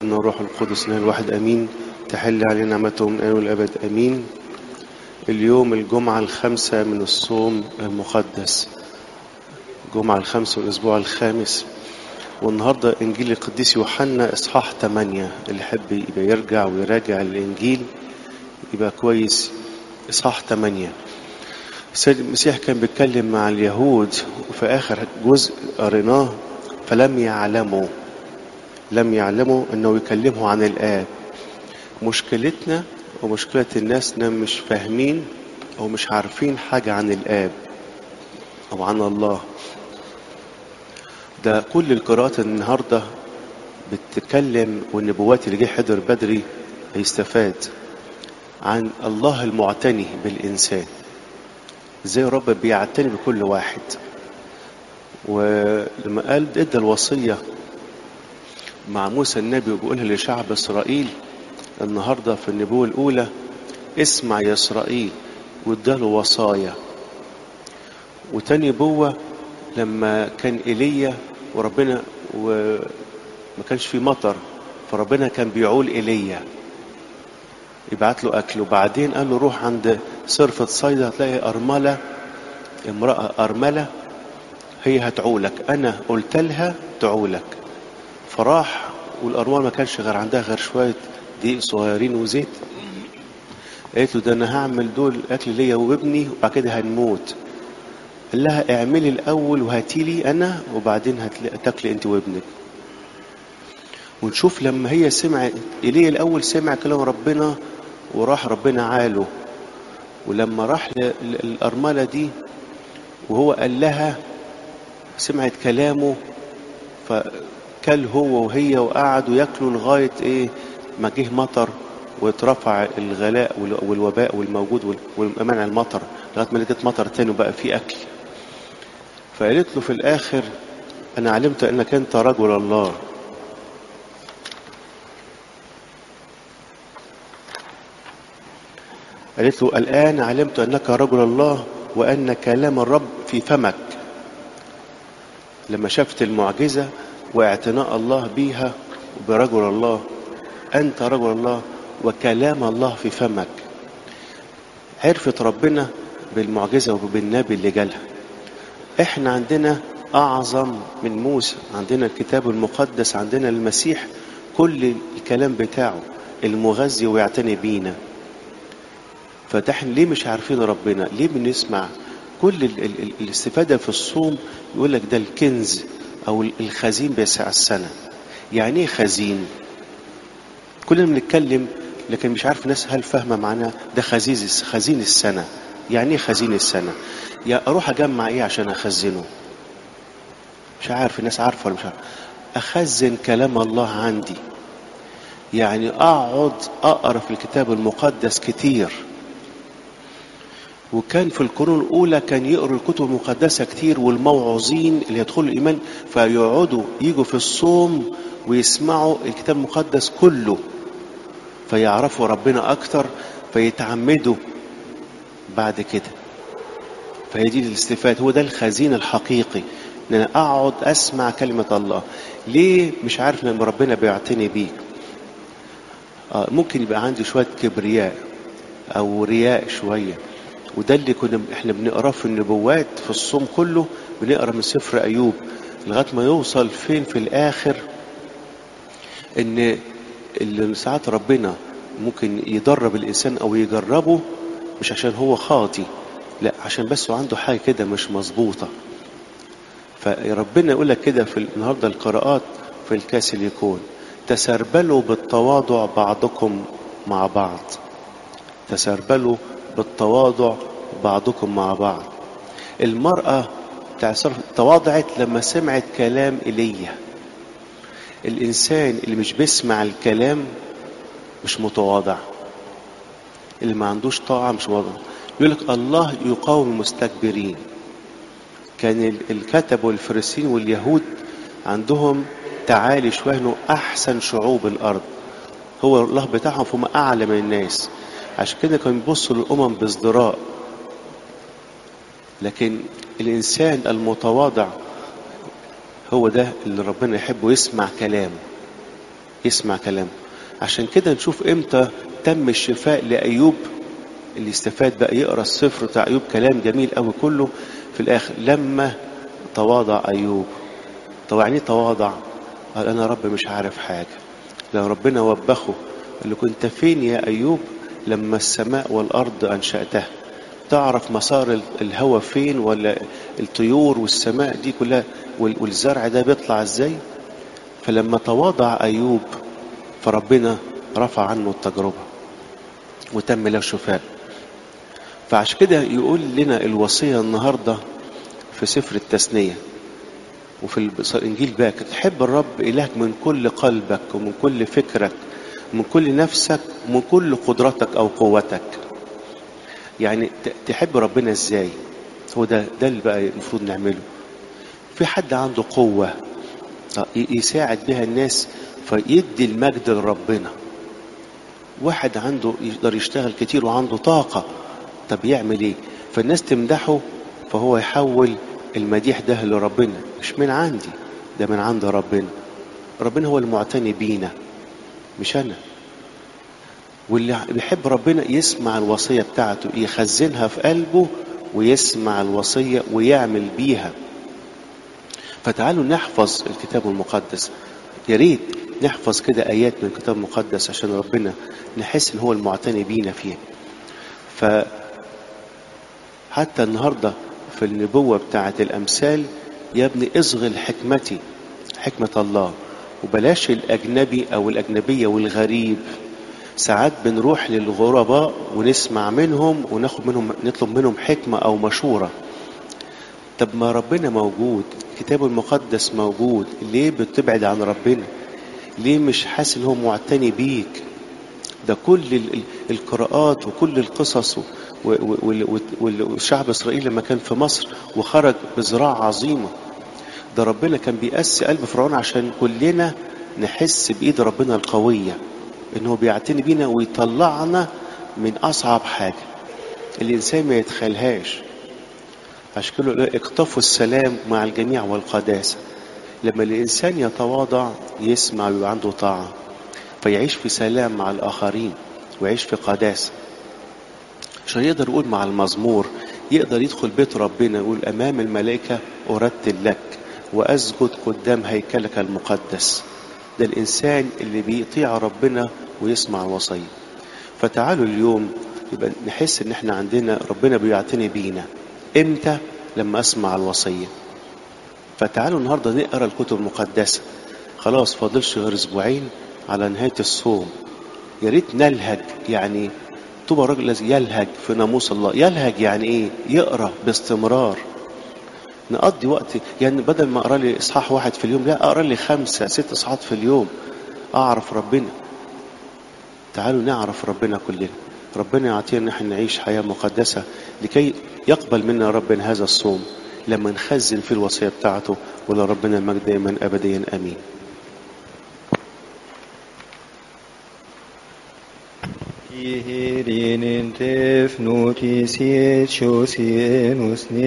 ان الروح القدس له الواحد امين تحل علينا نعمته من الان والابد امين اليوم الجمعه الخامسه من الصوم المقدس الجمعه الخامسه والاسبوع الخامس والنهارده انجيل القديس يوحنا اصحاح 8 اللي يحب يبقى يرجع ويراجع الانجيل يبقى كويس اصحاح 8 السيد المسيح كان بيتكلم مع اليهود وفي اخر جزء قريناه فلم يعلموا لم يعلموا انه يكلمه عن الاب مشكلتنا ومشكلة الناس انهم مش فاهمين او مش عارفين حاجة عن الاب او عن الله ده كل القراءات النهاردة بتتكلم والنبوات اللي جه حضر بدري هيستفاد عن الله المعتني بالإنسان ازاي رب بيعتني بكل واحد ولما قال ادى الوصية مع موسى النبي وبيقولها لشعب إسرائيل النهاردة في النبوة الأولى اسمع يا إسرائيل واداله وصايا وتاني نبوة لما كان إيليا وربنا وما كانش في مطر فربنا كان بيعول إيليا يبعت له أكل وبعدين قال له روح عند صرفة صيدا هتلاقي أرملة امرأة أرملة هي هتعولك أنا قلت لها تعولك فراح والأرملة ما كانش غير عندها غير شوية دقيق صغيرين وزيت قالت له ده أنا هعمل دول أكل ليا وابني وبعد كده هنموت قال لها اعملي الأول وهاتي لي أنا وبعدين هتاكلي أنت وابنك ونشوف لما هي سمعت إيليا الأول سمع كلام ربنا وراح ربنا عاله ولما راح الأرملة دي وهو قال لها سمعت كلامه فكل هو وهي وقعدوا ياكلوا لغاية إيه ما جه مطر واترفع الغلاء والوباء والموجود والمنع المطر لغاية ما لقيت مطر تاني وبقى فيه أكل فقالت له في الآخر أنا علمت أنك أنت رجل الله قالت له الآن علمت أنك رجل الله وأن كلام الرب في فمك لما شفت المعجزة واعتناء الله بيها برجل الله أنت رجل الله وكلام الله في فمك عرفت ربنا بالمعجزة وبالنبي اللي جالها احنا عندنا أعظم من موسى عندنا الكتاب المقدس عندنا المسيح كل الكلام بتاعه المغذي ويعتني بينا فاحنا ليه مش عارفين ربنا ليه بنسمع كل ال ال الاستفادة في الصوم يقول لك ده الكنز أو الخزين بتاع السنة يعني ايه خزين كلنا بنتكلم لكن مش عارف الناس هل فاهمة معنا ده خزيز خزين السنة يعني ايه خزين السنة يا اروح اجمع ايه عشان اخزنه مش عارف الناس عارفة ولا مش عارف اخزن كلام الله عندي يعني اقعد اقرا في الكتاب المقدس كتير وكان في القرون الأولى كان يقروا الكتب المقدسة كتير والموعظين اللي يدخلوا الإيمان فيقعدوا يجوا في الصوم ويسمعوا الكتاب المقدس كله فيعرفوا ربنا أكتر فيتعمدوا بعد كده فهي دي الاستفادة هو ده الخزين الحقيقي ان انا اقعد اسمع كلمة الله ليه مش عارف ان ربنا بيعتني بيك آه ممكن يبقى عندي شوية كبرياء او رياء شوية وده اللي كنا احنا بنقراه في النبوات في الصوم كله بنقرا من سفر ايوب لغايه ما يوصل فين في الاخر ان اللي ساعات ربنا ممكن يدرب الانسان او يجربه مش عشان هو خاطي لا عشان بس هو عنده حاجه كده مش مظبوطه فربنا يقول لك كده في النهارده القراءات في الكاس اللي يكون تسربلوا بالتواضع بعضكم مع بعض تسربلوا بالتواضع بعضكم مع بعض المرأة تواضعت لما سمعت كلام إيليا الإنسان اللي مش بيسمع الكلام مش متواضع اللي ما عندوش طاعة مش متواضع يقول لك الله يقاوم المستكبرين كان الكتب والفريسين واليهود عندهم تعالي شوية انه احسن شعوب الارض هو الله بتاعهم فهم اعلى من الناس عشان كده كانوا بيبصوا للأمم بازدراء لكن الإنسان المتواضع هو ده اللي ربنا يحبه يسمع كلامه يسمع كلامه عشان كده نشوف امتى تم الشفاء لأيوب اللي استفاد بقى يقرا السفر بتاع أيوب كلام جميل قوي كله في الآخر لما تواضع أيوب طب يعني تواضع قال أنا رب مش عارف حاجة لو ربنا وبخه قال له كنت فين يا أيوب لما السماء والأرض أنشأتها تعرف مسار الهواء فين ولا الطيور والسماء دي كلها والزرع ده بيطلع ازاي فلما تواضع أيوب فربنا رفع عنه التجربة وتم له شفاء فعشان كده يقول لنا الوصية النهاردة في سفر التثنية وفي الإنجيل باك تحب الرب إلهك من كل قلبك ومن كل فكرك من كل نفسك ومن كل قدرتك أو قوتك يعني تحب ربنا ازاي هو ده ده اللي بقى المفروض نعمله في حد عنده قوة يساعد بها الناس فيدي المجد لربنا واحد عنده يقدر يشتغل كتير وعنده طاقة طب يعمل ايه فالناس تمدحه فهو يحول المديح ده لربنا مش من عندي ده من عند ربنا ربنا هو المعتني بينا مش انا واللي بيحب ربنا يسمع الوصية بتاعته يخزنها في قلبه ويسمع الوصية ويعمل بيها فتعالوا نحفظ الكتاب المقدس يا ريت نحفظ كده آيات من الكتاب المقدس عشان ربنا نحس إن هو المعتني بينا فيها ف حتى النهارده في النبوة بتاعة الأمثال يا ابني اصغل حكمتي حكمة الله وبلاش الأجنبي أو الأجنبية والغريب ساعات بنروح للغرباء ونسمع منهم وناخد منهم نطلب منهم حكمة أو مشورة طب ما ربنا موجود الكتاب المقدس موجود ليه بتبعد عن ربنا ليه مش حاسس ان هو معتني بيك ده كل القراءات وكل القصص والشعب اسرائيل لما كان في مصر وخرج بزراعة عظيمة ده ربنا كان بيقسي قلب فرعون عشان كلنا نحس بإيد ربنا القوية إنه بيعتني بينا ويطلعنا من أصعب حاجة الإنسان ما يتخيلهاش عشان كده اقتفوا السلام مع الجميع والقداسة لما الإنسان يتواضع يسمع ويبقى عنده طاعة فيعيش في سلام مع الآخرين ويعيش في قداسة عشان يقدر يقول مع المزمور يقدر يدخل بيت ربنا يقول أمام الملائكة أرتل لك وأسجد قدام هيكلك المقدس ده الإنسان اللي بيطيع ربنا ويسمع الوصية فتعالوا اليوم يبقى نحس إن إحنا عندنا ربنا بيعتني بينا إمتى لما أسمع الوصية فتعالوا النهاردة نقرأ الكتب المقدسة خلاص فاضلش غير أسبوعين على نهاية الصوم يا ريت نلهج يعني طوبى الرجل الذي يلهج في ناموس الله يلهج يعني ايه يقرا باستمرار نقضي وقت يعني بدل ما اقرا لي اصحاح واحد في اليوم لا اقرا لي خمسه ست اصحاحات في اليوم اعرف ربنا تعالوا نعرف ربنا كلنا ربنا يعطينا ان احنا نعيش حياه مقدسه لكي يقبل منا ربنا هذا الصوم لما نخزن في الوصيه بتاعته ولربنا المجد دائما ابديا امين Ihirinin tef notisiet